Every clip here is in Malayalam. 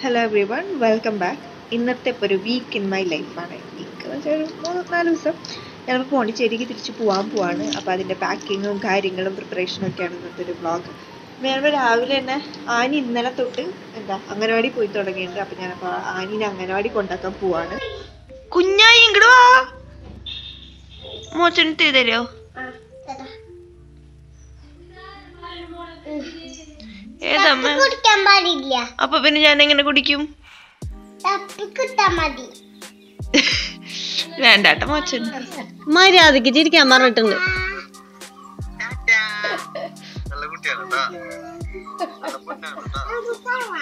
hello everyone welcome back ഇന്നത്തെ ഇപ്പോൾ ഒരു വീക്ക് ഇൻ മൈ ലൈഫാണ് വീക്ക് എന്ന് വെച്ചാൽ ഒരു മൂന്ന് നാല് ദിവസം ഞങ്ങൾ പോണ്ടിച്ചേരിക്ക് തിരിച്ച് പോകാൻ പോവാണ് അപ്പോൾ അതിൻ്റെ പാക്കിങ്ങും കാര്യങ്ങളും പ്രിപ്പറേഷനും ഒക്കെയാണ് ഇന്നത്തെ ഒരു വ്ളോഗ് ഞാനിപ്പോൾ രാവിലെ തന്നെ ആനി ഇന്നലെ തൊട്ട് എന്താ അംഗനവാടി പോയി തുടങ്ങിയിട്ടുണ്ട് അപ്പോൾ ഞാനപ്പോൾ ആനീനെ അംഗനവാടി കൊണ്ടാക്കാൻ പോവാണ് കുഞ്ഞായി ഇങ്ങോട്ട് വാ മോച്ചന് തരുമോ ഏതമ്മ കുടിക്കാൻ പാടില്ല അപ്പൊ പിന്നെ ഞാൻ എങ്ങനെ കുടിക്കും തപ്പി കിട്ടാൻ മതി വേണ്ടാട്ട മോച്ചൻ മര്യാദക്ക് ചിരിക്കാൻ പറഞ്ഞിട്ടുണ്ട് നല്ല കുട്ടിയാണ് കേട്ടോ നല്ല പൊന്നാണ് കേട്ടോ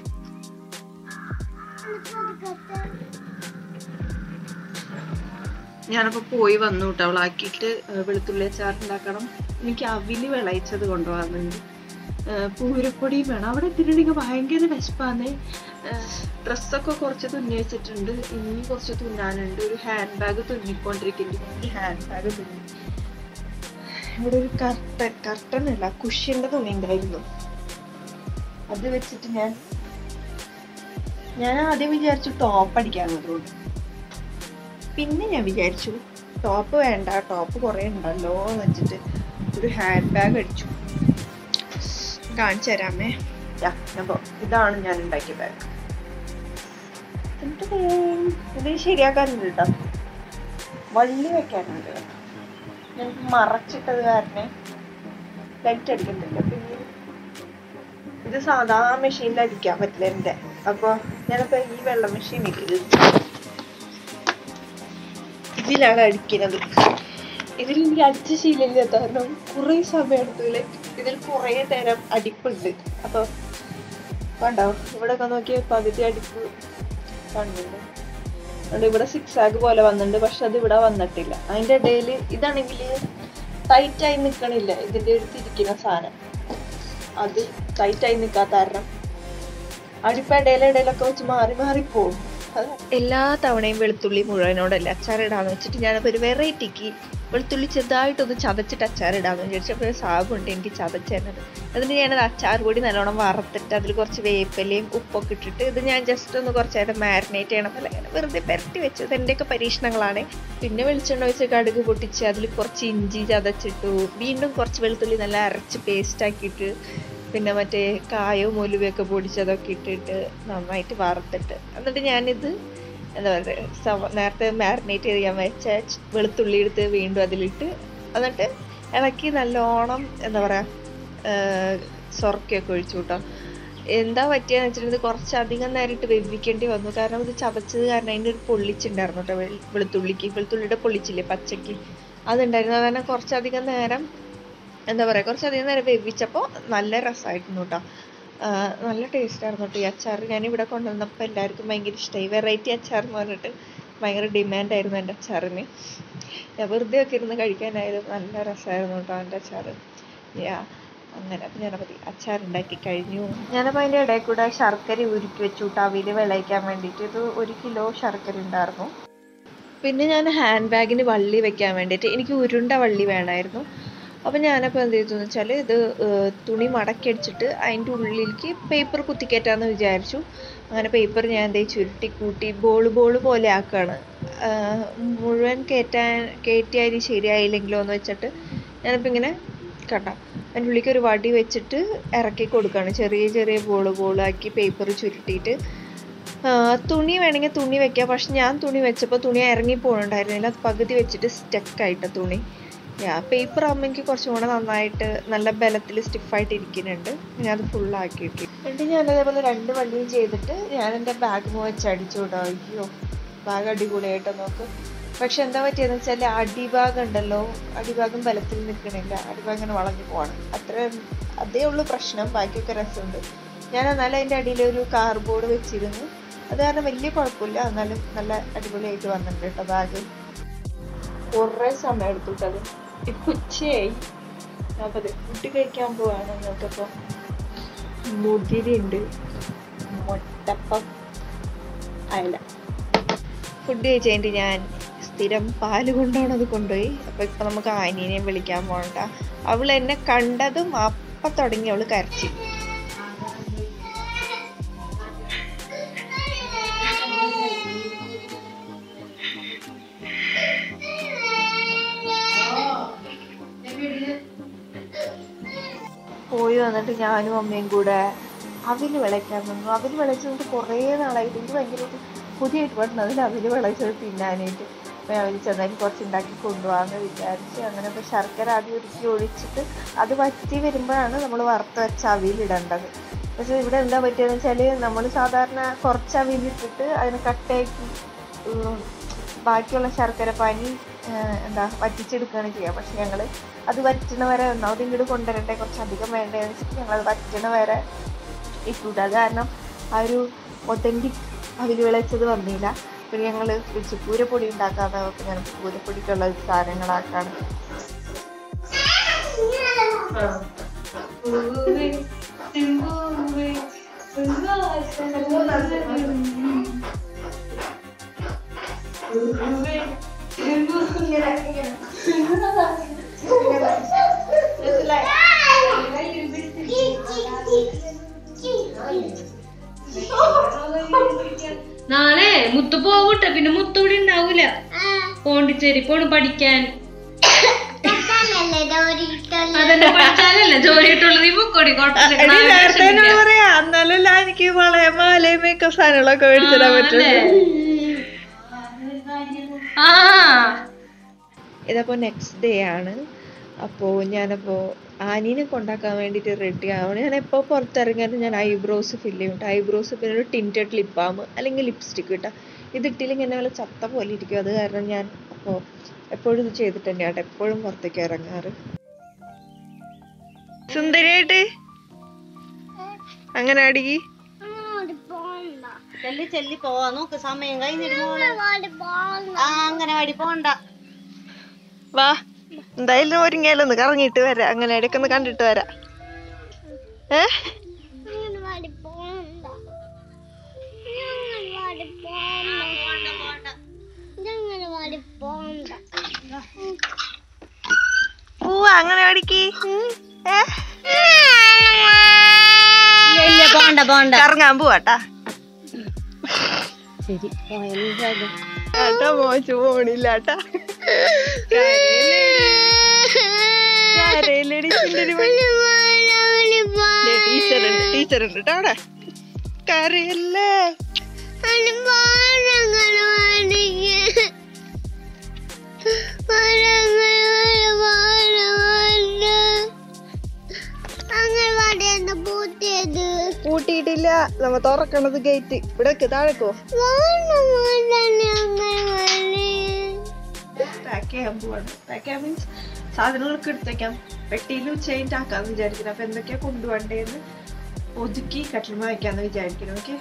ഞാനപ്പോ പോയി വന്നു കേട്ടോ അവളാക്കിയിട്ട് വെളുത്തുള്ളി അച്ചാർ ഉണ്ടാക്കണം എനിക്ക് അവില് വിളയിച്ചത് കൊണ്ടുപോകാറുണ്ട് പൂരപ്പൊടിയും വേണം അവിടെ എത്തിയിട്ടുണ്ടെങ്കിൽ ഭയങ്കര വിശപ്പാന്നേ ഡ്രസ്സൊക്കെ കുറച്ച് തുന്നി വെച്ചിട്ടുണ്ട് ഇനി കുറച്ച് തുന്നാനുണ്ട് ഒരു ഹാൻഡ് ബാഗ് തുന്നിക്കൊണ്ടിരിക്കുന്നുണ്ട് ഈ ഹാൻഡ് ബാഗ് തുന്നി ഇവിടെ ഒരു കർട്ടൻ കർട്ടൻ അല്ല കുഷ്യന്റെ തുണി ഉണ്ടായിരുന്നു അത് വെച്ചിട്ട് ഞാൻ ഞാൻ ആദ്യം വിചാരിച്ചു ടോപ്പ് അടിക്കാന്നുള്ളത് പിന്നെ ഞാൻ വിചാരിച്ചു ടോപ്പ് വേണ്ട ടോപ്പ് കുറേ ഉണ്ടല്ലോ എന്ന് വെച്ചിട്ട് ഒരു ഹാൻഡ് ബാഗ് അടിച്ചു കാണിച്ചു തരാമേ യാ, ഞാൻ പോ- ഇതാണ് ഞാൻ ഉണ്ടാക്കിയ ബാഗ് ഇത് ശരിയാക്കാനുണ്ട് കേട്ടോ വള്ളി വെക്കാനുണ്ട് ഞാൻ മറച്ചിട്ടത് കാരണം ലൈറ്റ് അടിക്കുന്നില്ല പിന്നെ ഇത് സാധാ മെഷീനിൽ അടിക്കാൻ പറ്റില്ല എൻ്റെ അപ്പോൾ ഞാനിപ്പോൾ ഈ വെള്ള മെഷീൻ ഇത് ഇതിലാണ് അടിക്കുന്നത് ഇതിൽ എനിക്ക് അടിച്ച ശീലമില്ലാത്ത കാരണം കുറേ സമയം എടുത്തു ലൈക്ക് ഇതിൽ കുറേ തരം അടിപ്പുണ്ട് അപ്പോൾ കണ്ടോ ഇവിടെ ഒക്കെ നോക്കിയാൽ പകുതി അടിപ്പ് കണ്ടുണ്ട് അതുകൊണ്ട് ഇവിടെ സിക്സ് ആഗ് പോലെ വന്നിട്ടുണ്ട് പക്ഷെ അത് ഇവിടെ വന്നിട്ടില്ല അതിൻ്റെ ഇടയിൽ ഇതാണെങ്കിൽ ടൈറ്റായി നിൽക്കണില്ല ഇതിൻ്റെ അടുത്ത് ഇരിക്കുന്ന സാധനം അത് ടൈറ്റായി നിൽക്കാത്ത കാരണം അടിപ്പ് ഇടയിലെ ഇടയിലൊക്കെ വെച്ച് മാറി മാറി പോകും എല്ലാ തവണയും വെളുത്തുള്ളി മുഴുവനോടല്ല അച്ചാറിടാന്ന് വെച്ചിട്ട് ഞാനപ്പോൾ ഒരു വെറൈറ്റിക്ക് വെളുത്തുള്ളി ചെറുതായിട്ടൊന്ന് ചതച്ചിട്ട് അച്ചാറിടാന്ന് വിചാരിച്ചപ്പോൾ സാബുണ്ട് എനിക്ക് ചതച്ച് തന്നത് അതിന് ഞാനത് അച്ചാർ പൊടി നല്ലോണം വറുത്തിട്ട് അതിൽ കുറച്ച് വേപ്പിലയും ഉപ്പൊക്കെ ഇട്ടിട്ട് ഇത് ഞാൻ ജസ്റ്റ് ഒന്ന് കുറച്ച് നേരം മാരിനേറ്റ് ചെയ്യണം അല്ല ഇങ്ങനെ വെറുതെ പുരട്ടി വെച്ചത് എൻ്റെയൊക്കെ പരീക്ഷണങ്ങളാണ് പിന്നെ വെളിച്ചെണ്ണ വെച്ച് കടുക് പൊട്ടിച്ച് അതിൽ കുറച്ച് ഇഞ്ചി ചതച്ചിട്ടു വീണ്ടും കുറച്ച് വെളുത്തുള്ളി നല്ല അരച്ച് പേസ്റ്റ് ആക്കിയിട്ട് പിന്നെ മറ്റേ കായവും ഒലുവയൊക്കെ പൊടിച്ചതൊക്കെ ഇട്ടിട്ട് നന്നായിട്ട് വറുത്തിട്ട് എന്നിട്ട് ഞാനിത് എന്താ പറയുക സവ നേരത്തെ മാരിനേറ്റ് ചെയ്ത് ഞാൻ വെച്ച ച് വെളുത്തുള്ളി എടുത്ത് വീണ്ടും അതിലിട്ട് എന്നിട്ട് ഇളക്കി നല്ലോണം എന്താ പറയുക സ്വർക്കൊക്കെ ഒഴിച്ചു കേട്ടോ എന്താ പറ്റിയെന്ന് വെച്ചിട്ടുണ്ടെങ്കിൽ കുറച്ചധികം നേരം ഇട്ട് വെവിക്കേണ്ടി വന്നു കാരണം ഇത് ചതച്ചത് കാരണം അതിൻ്റെ ഒരു പൊള്ളിച്ചുണ്ടായിരുന്നു കേട്ടോ വെള്- വെളുത്തുള്ളിക്ക് വെളുത്തുള്ളിയുടെ പൊള്ളിച്ചില്ലേ പച്ചക്ക് അതുണ്ടായിരുന്നു അത് കാരണം കുറച്ചധികം നേരം എന്താ പറയുക കുറച്ചധികം നേരം വേവിച്ചപ്പോൾ നല്ല രസമായിരുന്നു കേട്ടോ നല്ല ടേസ്റ്റ് ആയിരുന്നു കേട്ടോ ഈ അച്ചാർ ഞാനിവിടെ കൊണ്ടുവന്നപ്പോൾ എല്ലാവർക്കും ഭയങ്കര ഇഷ്ടമായി വെറൈറ്റി അച്ചാർ എന്ന് പറഞ്ഞിട്ട് ഭയങ്കര ഡിമാൻഡ് ആയിരുന്നു എൻ്റെ അച്ചാറിന് ഞാൻ വെറുതെ ഒക്കെ ഇരുന്ന് കഴിക്കാനായാലും നല്ല രസമായിരുന്നു കേട്ടോ എൻ്റെ അച്ചാർ യാ അങ്ങനെ അപ്പം ഞാനപ്പോൾ അച്ചാർ ഉണ്ടാക്കി കഴിഞ്ഞു ഞാനപ്പോൾ അതിൻ്റെ ഇടയിൽ കൂടെ ശർക്കര ഉരുക്കി വെച്ചു കേട്ടോ അവിൽ വിളയിക്കാൻ വേണ്ടിയിട്ട് ഇത് ഒരു കിലോ ശർക്കര ഉണ്ടായിരുന്നു പിന്നെ ഞാൻ ഹാൻഡ് ബാഗിന് വള്ളി വെക്കാൻ വേണ്ടിയിട്ട് എനിക്ക് ഉരുണ്ട വള്ളി വേണമായിരുന്നു അപ്പം ഞാനപ്പോൾ എന്ത് ചെയ്തു എന്ന് വെച്ചാൽ ഇത് ഏർ, തുണി മടക്കി അടിച്ചിട്ട് അതിൻ്റെ ഉള്ളിലേക്ക് പേപ്പർ കുത്തിക്കയറ്റാമെന്ന് വിചാരിച്ചു അങ്ങനെ പേപ്പർ ഞാൻ എന്തേ ചുരുട്ടി കൂട്ടി ബോൾ ബോൾ പോലെ ആക്കുകയാണ് ആഹ് മുഴുവൻ കയറ്റാൻ കയറ്റിയാൽ ശരിയായില്ലെങ്കിലോ എന്ന് വെച്ചിട്ട് ഞാനിപ്പോൾ ഇങ്ങനെ കണ്ട അതിൻ്റെ ഉള്ളിലേക്ക് ഒരു വടി വെച്ചിട്ട് ഇറക്കി കൊടുക്കുകയാണ് ചെറിയ ചെറിയ ബോൾ ബോളാക്കി പേപ്പർ ചുരുട്ടിയിട്ട് ആഹ് തുണി വേണമെങ്കിൽ തുണി വെക്കാം പക്ഷെ ഞാൻ തുണി വെച്ചപ്പോൾ തുണി ഇറങ്ങി പോകുന്നുണ്ടായിരുന്നില്ല അത് പകുതി വെച്ചിട്ട് സ്റ്റക്കായിട്ട തുണി യാ പേപ്പർ ആകുമ്പോൾ എനിക്ക് കുറച്ചും കൂടെ നന്നായിട്ട് നല്ല ബലത്തിൽ സ്റ്റിഫായിട്ട് ഇരിക്കുന്നുണ്ട് ഞാൻ അത് ഫുള്ളാക്കി ഇട്ടു എന്നിട്ട് ഞാൻ അതേപോലെ രണ്ട് വള്ളിയും ചെയ്തിട്ട് ഞാൻ എൻ്റെ ബാഗ് വെച്ച് അടിച്ചു വിടാം അയ്യോ ബാഗ് അടിപൊളിയായിട്ട് നോക്ക് പക്ഷെ എന്താ പറ്റിയെന്ന് വെച്ചാൽ അടിഭാഗം ഉണ്ടല്ലോ അടിഭാഗം ബലത്തിൽ നിൽക്കണില്ല അടിഭാഗം ഇങ്ങനെ വളഞ്ഞു പോവാണ് അത്ര അതേ ഉള്ളൂ പ്രശ്നം ബാക്കിയൊക്കെ രസമുണ്ട് ഞാൻ എന്നാലും അതിൻ്റെ അടിയിൽ ഒരു കാർബോർഡ് വെച്ചിരുന്നു അത് കാരണം വലിയ കുഴപ്പമില്ല എന്നാലും നല്ല അടിപൊളിയായിട്ട് വന്നിട്ടുണ്ട് കേട്ടോ ബാഗ് കുറേ സമയം എടുത്തു കേട്ടോ അത് ഇപ്പൊ ഉച്ചയായി അപ്പൊ അതെ ഫുഡ് കഴിക്കാൻ പോവാണ് നോക്കപ്പോ മുതിരുണ്ട് മുട്ടപ്പം അയല ഫുഡ് കഴിച്ച് കഴിഞ്ഞിട്ട് ഞാൻ സ്ഥിരം പാല് കൊണ്ടാണത് കൊണ്ടുപോയി അപ്പൊ ഇപ്പൊ നമുക്ക് ആനീനെയും വിളിക്കാൻ പോകണ്ട അവൾ എന്നെ കണ്ടതും അപ്പൊ തുടങ്ങി അവള് കരച്ചിൽ വന്നിട്ട് ഞാനും അമ്മയും കൂടെ അവിൽ വിളയ്ക്കാൻ നിന്നു അവിൽ വിളച്ചത് കുറേ നാളായിട്ട് എനിക്ക് ഭയങ്കരമായിട്ട് പുതിയതായിട്ട് പറ്റുന്നത് അതിൽ അവിൽ വിളച്ചത് തിന്നാനായിട്ട് അപ്പോൾ ഞാൻ വിളിച്ചു എന്തായാലും കുറച്ച് ഉണ്ടാക്കി കൊണ്ടുപോകാമെന്ന് വിചാരിച്ച് അങ്ങനെ ഇപ്പോൾ ശർക്കര ആദ്യം ഉരുക്കി ഒഴിച്ചിട്ട് അത് വറ്റി വരുമ്പോഴാണ് നമ്മൾ വറുത്ത് വെച്ച അവിലിടേണ്ടത് പക്ഷേ ഇവിടെ എന്താ പറ്റിയതെന്ന് വെച്ചാൽ നമ്മൾ സാധാരണ കുറച്ച് അവിലിട്ടിട്ട് അതിന് കട്ടയാക്കി ഉം, ബാക്കിയുള്ള ശർക്കര പാനി ഏഹ്, എന്താ വറ്റിച്ചെടുക്കുകയാണ് ചെയ്യുക പക്ഷെ ഞങ്ങൾ അത് വറ്റണ വരെ ഒന്നാമത് ഇങ്ങോട്ട് കൊണ്ടുവരട്ടെ കുറച്ച് അധികം വേണ്ടതെന്ന് വെച്ചിട്ട് ഞങ്ങൾ അത് വറ്റണ വരെ ഇട്ടുവിട്ടു അത് കാരണം ആ ഒരു ഒത്തൻറ്റിക് അവിൽ വിളച്ചത് വന്നില്ല പിന്നെ ഞങ്ങൾ വെച്ച് പൂരപ്പൊടി ഉണ്ടാക്കാതെ അപ്പോൾ ഞാൻ പൂരപ്പൊടിക്കുള്ള സാധനങ്ങളാക്കാണ് നാളെ മുത്തു പോവട്ടെ പിന്നെ മുത്തു ഇവിടെ ഉണ്ടാവൂല പോണ്ടിച്ചേരി പോണ് പഠിക്കാൻ അതെന്നെ പഠിച്ചാലല്ലേ ജോലി കിട്ടുള്ളത് ഈ പൊക്കോടി പറയാ എന്നാലല്ല എനിക്ക് വളയ മാലയും മേക്കപ്പ് സാധനങ്ങളൊക്കെ മേടിച്ചിടാൻ പറ്റും ആ ഇതപ്പോൾ നെക്സ്റ്റ് ഡേ ആണ് അപ്പോൾ ഞാനപ്പോൾ ആനീനെ കൊണ്ടാക്കാൻ വേണ്ടിയിട്ട് റെഡി ആവണം ഞാൻ എപ്പോൾ പുറത്തിറങ്ങിയാലും ഞാൻ ഐബ്രോസ് ഫില്ല് ചെയ്യും ഐബ്രോസ് പിന്നെ ഒരു ടിൻറ്റഡ് ലിപ് ബാം അല്ലെങ്കിൽ ലിപ്സ്റ്റിക് കിട്ടാം ഇതിട്ടില്ലെങ്കിൽ എന്നെ വല്ല ചത്ത പോലെ ഇരിക്കും അത് കാരണം ഞാൻ അപ്പോൾ എപ്പോഴും ഇത് ചെയ്തിട്ട് തന്നെയാണ് എപ്പോഴും പുറത്തേക്ക് ഇറങ്ങാറ് സുന്ദരിയായിട്ട് അങ്ങനെ അടിക്കി ചെല്ലി ചെല്ലി പോവാ നോക്ക് സമയം കഴിഞ്ഞിട്ട് ആ അങ്ങനെ വടി പോണ്ട വാ എന്തായാലും ഒരുങ്ങിയാലൊന്ന് കറങ്ങിയിട്ട് വരാം അങ്ങനെ ഇടയ്ക്ക് ഒന്ന് കണ്ടിട്ട് വരാം ഏ പോവാ അങ്ങനെ അടിക്കി ഇല്ല പോണ്ട പോണ്ട കറങ്ങാൻ പോവാട്ടാ ശരി പോയാലും ആട്ടാ മോച്ചു പോണില്ലാട്ടാ ടീച്ചർ ഉണ്ട് ടീച്ചർ ഉണ്ട് കേട്ടോ അവിടെ കരയല്ലേ പൂട്ടിയിട്ടില്ല നമ്മ തുറക്കണത് ഗേറ്റ് ഇവിടെ താഴേക്കോ പാക്ക് ചെയ്യാൻ പോവാണ് പാക്ക് ചെയ്യാൻ മീൻസ് സാധനങ്ങളൊക്കെ എടുത്തേക്കാം പെട്ടിയിൽ ചേഞ്ച് ആക്കാന്ന് വിചാരിക്കുന്നു അപ്പൊ എന്തൊക്കെയാ കൊണ്ടുപോകണ്ടേന്ന് ഒതുക്കി കട്ടിൽ വയ്ക്കാന്ന് വിചാരിക്കുന്നു ഓക്കെ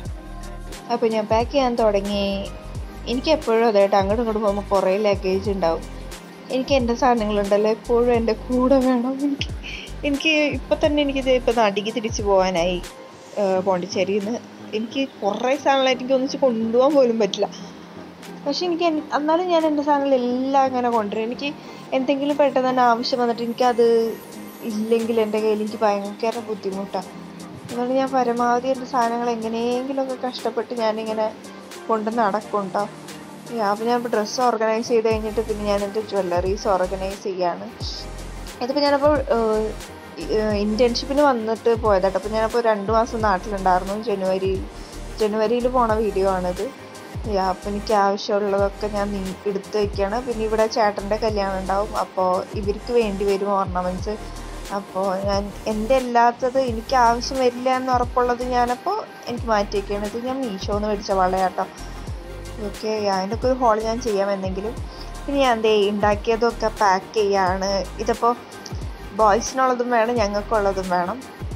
അപ്പൊ ഞാൻ പാക്ക് ചെയ്യാൻ തുടങ്ങി എനിക്ക് എപ്പോഴും അതായിട്ട് അങ്ങോട്ടും ഇങ്ങോട്ടും പോകുമ്പോൾ കുറേ ലഗേജ് ഉണ്ടാവും എനിക്ക് എൻ്റെ സാധനങ്ങളുണ്ടല്ലോ എപ്പോഴും എൻ്റെ കൂടെ വേണം എനിക്ക് എനിക്ക് ഇപ്പം തന്നെ എനിക്കിത് ഇപ്പം നാട്ടിലേക്ക് തിരിച്ചു പോകാനായി പോണ്ടിച്ചേരിയിൽ നിന്ന് എനിക്ക് കുറേ സാധനങ്ങളായിട്ട് എനിക്ക് ഒന്നിച്ച് കൊണ്ടുപോകാൻ പോലും പറ്റില്ല പക്ഷെ എനിക്ക് എൻ- എന്നാലും ഞാൻ എൻ്റെ സാധനങ്ങളെല്ലാം അങ്ങനെ കൊണ്ടുവരും എനിക്ക് എന്തെങ്കിലും പെട്ടെന്ന് തന്നെ ആവശ്യം വന്നിട്ട് എനിക്കത് ഇല്ലെങ്കിൽ എൻ്റെ കയ്യിൽ എനിക്ക് ഭയങ്കര ബുദ്ധിമുട്ടാണ് അതുകൊണ്ട് ഞാൻ പരമാവധി എൻ്റെ സാധനങ്ങൾ എങ്ങനെയെങ്കിലുമൊക്കെ കഷ്ടപ്പെട്ട് ഞാനിങ്ങനെ കൊണ്ട് നടക്കും കേട്ടോ അപ്പോൾ ഞാൻ ഇപ്പോൾ ഡ്രസ്സ് ഓർഗനൈസ് ചെയ്ത് കഴിഞ്ഞിട്ട് പിന്നെ ഞാൻ എൻ്റെ ജ്വല്ലറീസ് ഓർഗനൈസ് ചെയ്യാണ് ഇതിപ്പോൾ ഞാനപ്പോൾ ഇൻറ്റേൺഷിപ്പിന് വന്നിട്ട് പോയതാട്ടോ അപ്പോൾ ഞാനപ്പോൾ രണ്ട് മാസം നാട്ടിലുണ്ടായിരുന്നു ജനുവരിയിൽ ജനുവരിയിൽ പോണ വീഡിയോ ആണിത് യാ അപ്പോൾ എനിക്ക് ആവശ്യമുള്ളതൊക്കെ ഞാൻ നീ- എടുത്ത് വെക്കുകയാണ് പിന്നെ ഇവിടെ ചേട്ടൻ്റെ കല്യാണം ഉണ്ടാവും അപ്പോൾ ഇവർക്ക് വേണ്ടി വരും ഓർണമെൻറ്റ്സ് അപ്പോൾ ഞാൻ എൻ്റെ അല്ലാത്തത് എനിക്ക് ആവശ്യം വരില്ല എന്ന് ഉറപ്പുള്ളത് ഞാനപ്പോൾ എനിക്ക് മാറ്റി വയ്ക്കുകയാണ് ഇത് ഞാൻ മീഷോന്ന് മേടിച്ച വളയാട്ടോ ഓക്കെ അതിൻ്റെ ഒക്കെ ഒരു ഹോൾ ഞാൻ ചെയ്യാം എന്തെങ്കിലും പിന്നെ ഞാൻ ദേ ഉണ്ടാക്കിയതൊക്കെ പാക്ക് ചെയ്യാണ് ഇതിപ്പോൾ ബോയ്സിനുള്ളതും വേണം ഞങ്ങൾക്കുള്ളതും വേണം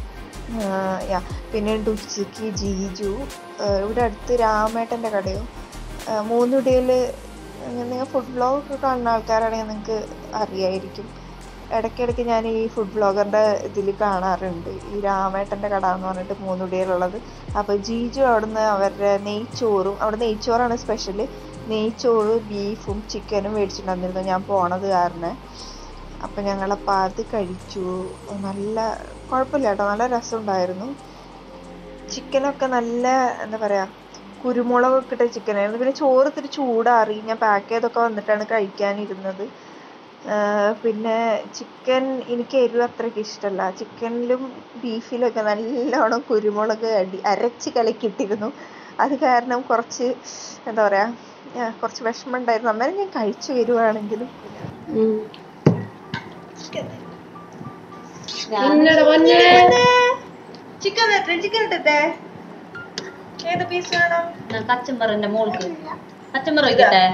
ആഹ് യാ പിന്നെ ഉച്ചയ്ക്ക് ജീജു ആഹ് ഇവിടെ അടുത്ത് രാമേട്ടൻ്റെ കടയോ ആഹ് മൂന്നുടിയിൽ നിങ്ങൾ ഫുഡ് ബ്ലോഗ് ഒക്കെ കാണുന്ന ആൾക്കാരാണെങ്കിൽ നിങ്ങൾക്ക് അറിയായിരിക്കും ഇടയ്ക്കിടയ്ക്ക് ഞാൻ ഈ ഫുഡ് ബ്ലോഗറിൻ്റെ ഇതിൽ കാണാറുണ്ട് ഈ രാമേട്ടൻ്റെ കട എന്ന് പറഞ്ഞിട്ട് മൂന്നുടിയിലുള്ളത് അപ്പോൾ ജീജു അവിടുന്ന് അവരുടെ നെയ്ച്ചോറും അവിടെ നെയ്ച്ചോറാണ് സ്പെഷ്യൽ നെയ്ച്ചോറ് ബീഫും ചിക്കനും മേടിച്ചിട്ടുണ്ടായിരുന്നു ഞാൻ പോണത് കാരണം അപ്പം ഞങ്ങളപ്പോൾ അത് കഴിച്ചു നല്ല കുഴപ്പമില്ല കേട്ടോ നല്ല രസമുണ്ടായിരുന്നു ചിക്കനൊക്കെ നല്ല എന്താ പറയുക കുരുമുളകൊക്കെ ഇട്ട ചിക്കനായിരുന്നു പിന്നെ ചോറ് ഇത്തിരി ചൂടാറി ഞാൻ പാക്ക് ചെയ്തൊക്കെ വന്നിട്ടാണ് കഴിക്കാനിരുന്നത് പിന്നെ ചിക്കൻ എനിക്ക് എരിവ് അത്രയ്ക്ക് ഇഷ്ടമല്ല ചിക്കനിലും ബീഫിലൊക്കെ നല്ലോണം കുരുമുളക് അടി അരച്ച് കലക്കിയിട്ടിരുന്നു അത് കാരണം കുറച്ച് എന്താ പറയുക കുറച്ച് വിഷമം ഉണ്ടായിരുന്നു അന്നേരം ഞാൻ കഴിച്ചു വരുവാണെങ്കിലും ചിക്കൻ തരട്ടെ ചിക്കൻ ഇട്ടത്തെ ഏത് പീസ് വേണം കച്ചമ്പറിന്റെ മോൾക്ക് കച്ചമ്പർ വയ്ക്കട്ടെ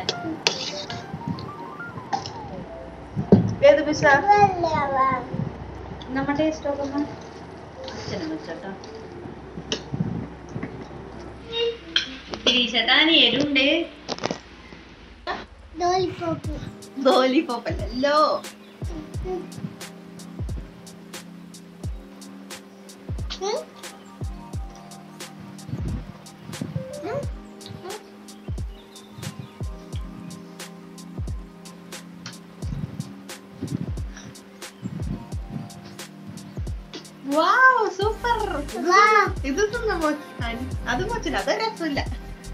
ഏത് പീസാ നമ്മ ടേസ്റ്റ് നോക്കുമ്പോ അച്ഛനും വെച്ചോട്ടോ തിരീച്ചേട്ടാ എരുണ്ട് ലോലിപോപ്പ് ലോലിപോപ്പ് അല്ലല്ലോ വാവ് സൂപ്പർ ഇത് തിന്ന മോച്ചാൻ അത് മോച്ചില്ല അത് രസമില്ല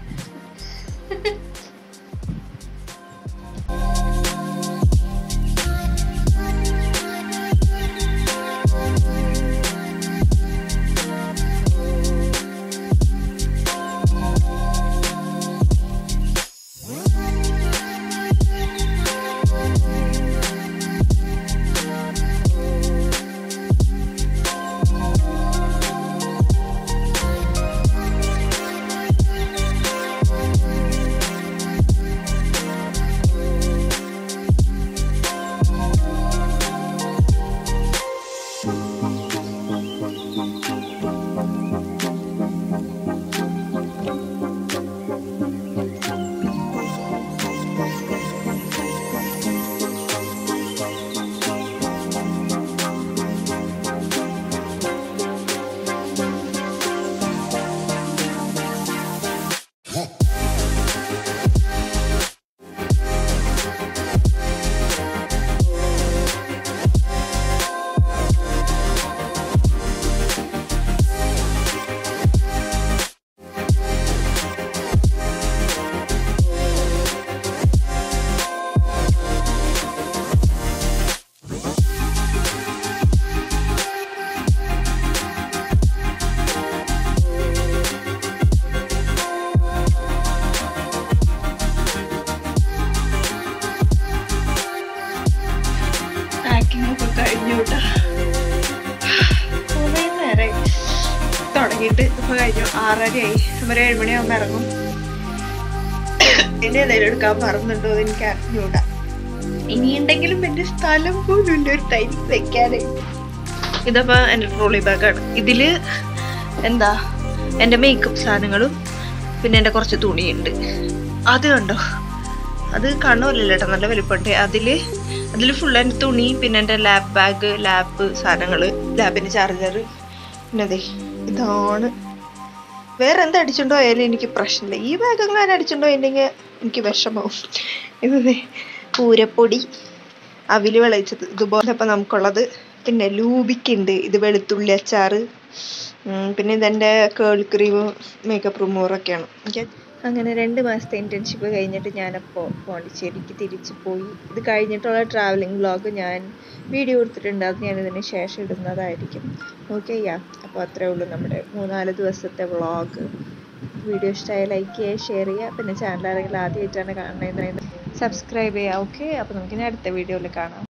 പാക്കിംഗ് ഒക്കെ കഴിഞ്ഞു കേട്ടോ കുറേ നേരമായി തുടങ്ങിയിട്ട് ഇപ്പൊ കഴിഞ്ഞു ആറരയായി ഒരു ഏഴുമണിയാകുമ്പോ ഇറങ്ങും എന്നെ എന്തെങ്കിലും എടുക്കാൻ മറന്നുണ്ടോ എന്ന് എനിക്ക് അറിഞ്ഞൂടാ ഇനിയുണ്ടെങ്കിലും എന്റെ സ്ഥലം പോലും ഇല്ല ഒരു ടൈം വെക്കാനേ ഇതപ്പോ എന്റെ ട്രോളി ബാഗാണ് ഇതില് എന്താ എന്റെ മേക്കപ്പ് സാധനങ്ങളും പിന്നെ എന്റെ കുറച്ച് തുണിയുണ്ട് അത് കണ്ടോ അത് കാണുമല്ലോ കേട്ടോ നല്ല വലിപ്പമുണ്ട് അതില് അതിൽ ഫുൾ എൻ്റെ തുണി പിന്നെ എൻ്റെ ലാബ് ബാഗ് ലാബ് സാധനങ്ങൾ ലാബിൻ്റെ ചാർജർ പിന്നെ അതെ ഇതാണ് വേറെ എന്ത് അടിച്ചുണ്ടോ ആയാലും എനിക്ക് പ്രശ്നമില്ല ഈ ബാഗ് എങ്ങനെ അടിച്ചുണ്ടോ പോയിട്ടുണ്ടെങ്കിൽ എനിക്ക് വിഷമാവും ഇത് പൂരപ്പൊടി അവില് വിളയിച്ചത് ഇതുപോലെ ഇപ്പം നമുക്കുള്ളത് പിന്നെ ലൂബിക്കുണ്ട് ഇത് വെളുത്തുള്ളി അച്ചാറ് ഉം, പിന്നെ ഇതെൻ്റെ കേൾ ക്രീമും മേക്കപ്പ് റിമൂവറൊക്കെയാണ് എനിക്ക് അങ്ങനെ രണ്ട് മാസത്തെ ഇൻറ്റേൺഷിപ്പ് കഴിഞ്ഞിട്ട് ഞാനപ്പോൾ പോണ്ടിച്ചേരിക്ക് തിരിച്ചു പോയി ഇത് കഴിഞ്ഞിട്ടുള്ള ട്രാവലിംഗ് വ്ളോഗ് ഞാൻ വീഡിയോ എടുത്തിട്ടുണ്ട് അത് ഞാൻ ഇതിന് ശേഷം ഇടുന്നതായിരിക്കും ഓക്കെ യാ അപ്പോൾ അത്രേ ഉള്ളൂ നമ്മുടെ മൂന്നാല് ദിവസത്തെ വ്ളോഗ് വീഡിയോ ഇഷ്ടമായ ലൈക്ക് ചെയ്യുക ഷെയർ ചെയ്യുക പിന്നെ ചാനൽ ആരെങ്കിലും ആദ്യമായിട്ടാണ് കാണുന്നത് സബ്സ്ക്രൈബ് ചെയ്യുക ഓക്കെ അപ്പോൾ നമുക്കിനി അടുത്ത വീഡിയോയിൽ കാണാം